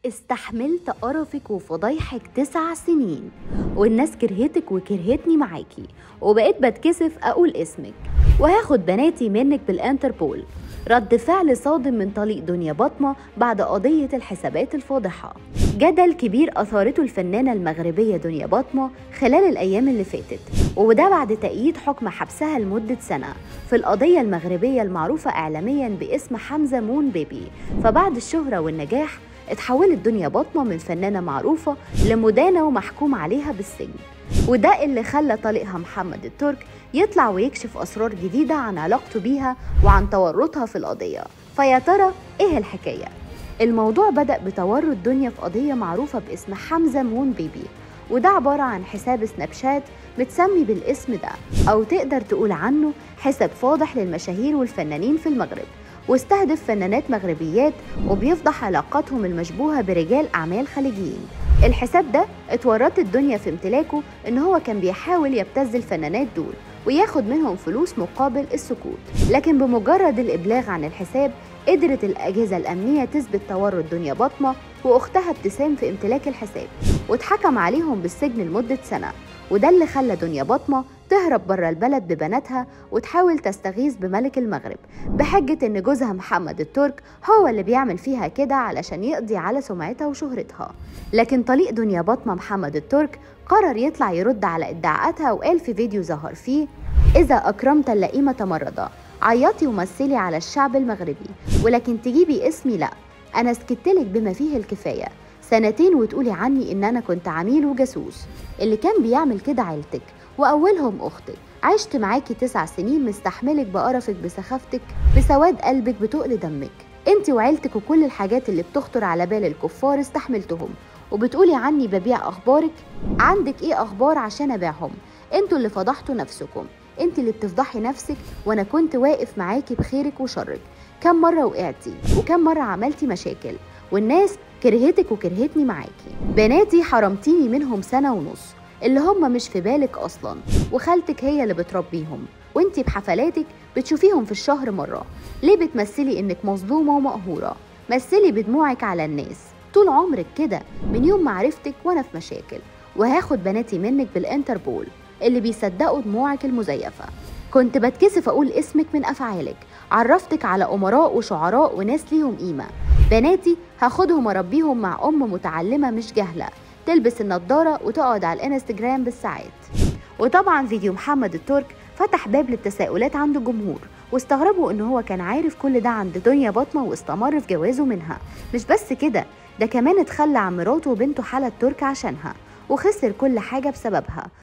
استحملت قرفك وفضايحك تسع سنين والناس كرهتك وكرهتني معاكي وبقيت بتكسف أقول اسمك وهاخد بناتي منك بالانتربول رد فعل صادم من طليق دنيا بطمة بعد قضية الحسابات الفاضحة جدل كبير أثارته الفنانة المغربية دنيا بطمة خلال الأيام اللي فاتت وده بعد تأييد حكم حبسها لمدة سنة في القضية المغربية المعروفة إعلاميا باسم حمزة مون بيبي فبعد الشهرة والنجاح اتحولت دنيا بطمة من فنانة معروفة لمدانة ومحكوم عليها بالسجن وده اللي خلى طليقها محمد الترك يطلع ويكشف أسرار جديدة عن علاقته بيها وعن تورطها في القضية فيا ترى إيه الحكاية؟ الموضوع بدأ بتورط دنيا في قضية معروفة باسم حمزة مون بيبي وده عبارة عن حساب سناب شات متسمي بالاسم ده أو تقدر تقول عنه حساب فاضح للمشاهير والفنانين في المغرب واستهدف فنانات مغربيات وبيفضح علاقاتهم المشبوهة برجال أعمال خليجيين الحساب ده اتورطت الدنيا في امتلاكه ان هو كان بيحاول يبتز الفنانات دول وياخد منهم فلوس مقابل السكوت لكن بمجرد الإبلاغ عن الحساب قدرت الأجهزة الأمنية تثبت تورط دنيا بطمة وأختها ابتسام في امتلاك الحساب واتحكم عليهم بالسجن لمدة سنة وده اللي خلى دنيا بطمة تهرب بره البلد ببناتها وتحاول تستغيث بملك المغرب بحجة إن جوزها محمد الترك هو اللي بيعمل فيها كده علشان يقضي على سمعتها وشهرتها لكن طليق دنيا بطمة محمد الترك قرر يطلع يرد على ادعاءاتها وقال في فيديو ظهر فيه إذا أكرمت اللئيمة تمرضة عيطي ومثلي على الشعب المغربي ولكن تجيبي اسمي لأ أنا سكتلك بما فيه الكفاية سنتين وتقولي عني إن أنا كنت عميل وجاسوس اللي كان بيعمل كده عيلتك وأولهم أختك عشت معاكي تسع سنين مستحملك بقرفك بسخافتك بسواد قلبك بتقل دمك انت وعيلتك وكل الحاجات اللي بتخطر على بال الكفار استحملتهم وبتقولي عني ببيع أخبارك عندك إيه أخبار عشان أبيعهم انتوا اللي فضحتوا نفسكم انت اللي بتفضحي نفسك وانا كنت واقف معاكي بخيرك وشرك كم مرة وقعتي وكم مرة عملتي مشاكل والناس كرهتك وكرهتني معاكي بناتي حرمتيني منهم سنة ونص اللي هم مش في بالك أصلا وخالتك هي اللي بتربيهم وانتي بحفلاتك بتشوفيهم في الشهر مرة ليه بتمثلي انك مظلومة ومقهورة مثلي بدموعك على الناس طول عمرك كده من يوم ما عرفتك وانا في مشاكل وهاخد بناتي منك بالانتربول اللي بيصدقوا دموعك المزيفة كنت بتكسف أقول اسمك من أفعالك عرفتك على أمراء وشعراء وناس ليهم قيمة بناتي هاخدهم أربيهم مع أم متعلمة مش جاهلة تلبس النضارة وتقعد على الانستجرام بالساعات وطبعا فيديو محمد الترك فتح باب للتساؤلات عند الجمهور واستغربوا ان هو كان عارف كل ده عند دنيا بطمة واستمر في جوازه منها مش بس كده ده كمان اتخلى عن مراته وبنته حالة الترك عشانها وخسر كل حاجة بسببها